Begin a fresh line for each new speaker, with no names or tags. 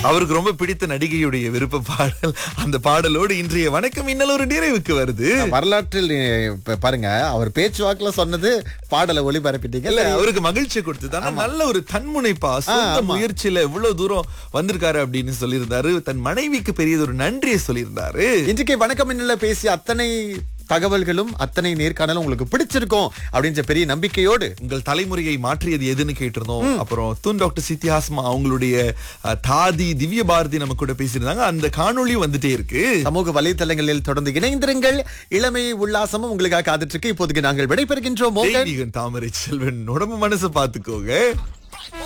அவருக்கு ரொம்ப பிடித்த நடிகையுடைய விருப்ப பாடல் அந்த பாடலோடு இன்றைய வணக்கம் இன்னல் ஒரு நிறைவுக்கு வருது
வரலாற்றில் அஹ், இப்ப பாருங்க அவர் பேச்சுவாக்குல சொன்னது பாடலை ஒளிபரப்பிட்டீங்க
இல்ல அவருக்கு மகிழ்ச்சி கொடுத்தது ஆனா நல்ல ஒரு தன்முனைப்பா சொந்த முயற்சியில எவ்வளவு தூரம் வந்திருக்காரு அப்படின்னு சொல்லியிருந்தாரு தன் மனைவிக்கு பெரியது ஒரு நன்றியை சொல்லியிருந்தாரு
இன்றைக்கு வணக்கம் மின்னல பேசிய அத்தனை தகவல்களும் அத்தனை நேர்காணலும் உங்களுக்கு பிடிச்சிருக்கும் அப்படின்ற பெரிய நம்பிக்கையோடு
உங்கள் தலைமுறையை மாற்றியது எதுன்னு கேட்டிருந்தோம் அப்புறம் தூன் டாக்டர் சித்தியாஸ்மா அவங்களுடைய அஹ், தாதி திவ்ய பாரதி நம்ம கூட பேசியிருந்தாங்க அந்த காணொளியும் வந்துட்டே இருக்கு
சமூக வலைத்தளங்களில் தொடர்ந்து இணைந்திருங்கள் இளமை உல்லாசமும் உங்களுக்காக காத்துட்டு இருக்கு இப்போதைக்கு நாங்கள் விடைபெறுகின்றோம் மோகன்
தெய்வீகன் தாமரை செல்வன் உடம்பு மனசை பாத்துக்கோங்க